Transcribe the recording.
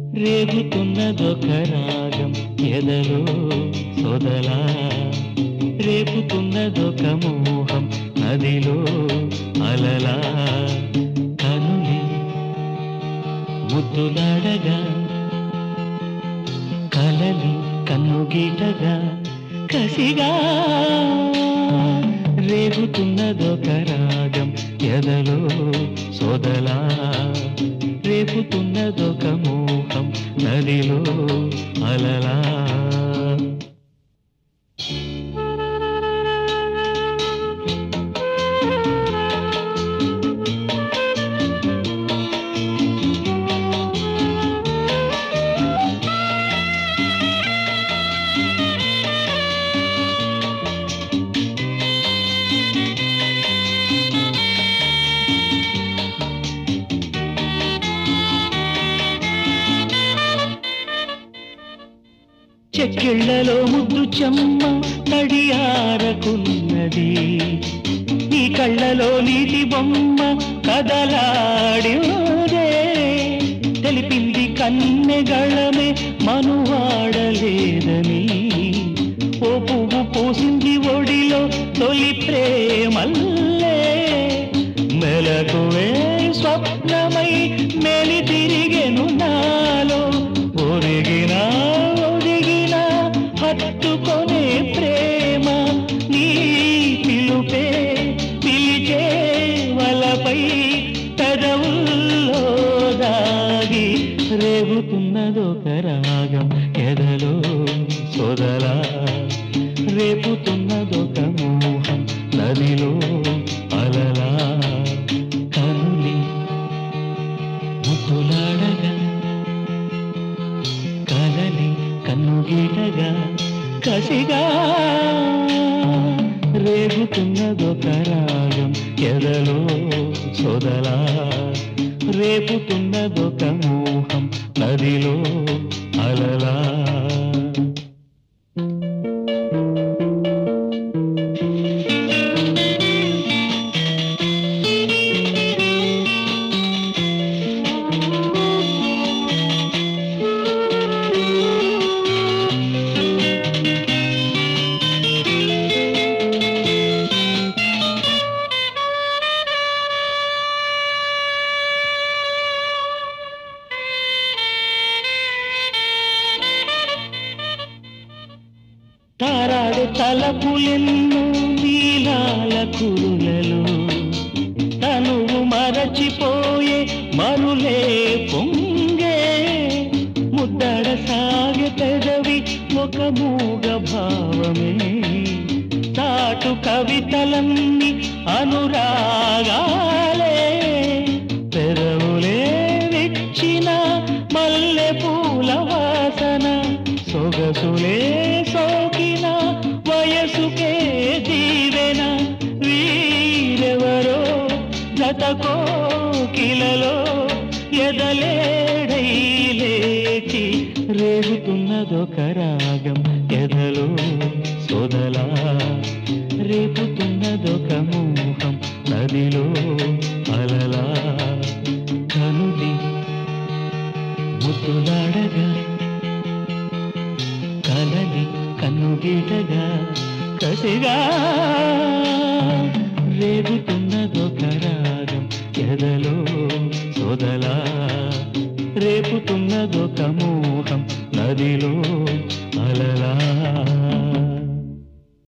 రేగుతున్నదొక రాగం ఎదలో సొదలా రేపుతున్నదొక మోహం నదిలో అలలా కనులి ముద్దులాడగా కలలి కన్నుగీటగా కసిగా రేగుతున్నదొక రాగం ఎదలో సోదలా రేపుతున్నదొక మోహం నదిలో అలలా చెక్కిళ్లలో ముద్దు చెమ్మ తడియారకున్నది నీ కళ్ళలో నీటి బొమ్మ కదలాడిదే తెలిపింది కన్నెగళమే మనువాడలేదని ఓ పువ్వు పోసింది ఒడిలో తొలి ప్రేమల్లే మెలకువే స్వప్నమై మేలి తిరిగెను నాలో ఒరిగిన ఒదిగిన హత్తుకొనే ప్రేమ నీ పిలుపే పిలిచే వలపై పెదవుల్లో దాగి రేగుతున్నదొక రాగం ఎదలో సొదలా రేపుతున్నదొక మోహం నదిలో అలలా కనులి ముద్దులాడగా కలలి కన్నుగీటగా కసిగా రేగుతున్నదొక రాగం ఎదలో సొదలా రేపుతున్నదొక మోహం నదిలో అలలా తారాడు తలపులెన్నో నీలాల కురులలో తనువు మరచిపోయే మరులే పొంగే ముద్దడ సాగె పెదవి ఒక మూగ భావమే తాటు కవితలన్నీ అనురాగాలే పెదవులే విచ్చిన మల్లె పూల వాసన సొగసులే సోకిన వయసుకే దీవెన వీరెవరో జత కోకిలలో ఎదలేడై లేచి రేగుతున్నదొక రాగం ఎదలో సోదలా రేపుతున్నదొక మోహం నదిలో అలలా కనులి ముద్దులాడగా కలలి కన్నుగీటగా కసిగా రేగుతున్నదొక రాగం ఎదలో సోదలా రేపుతున్నదొక మోహం నదిలో అలలా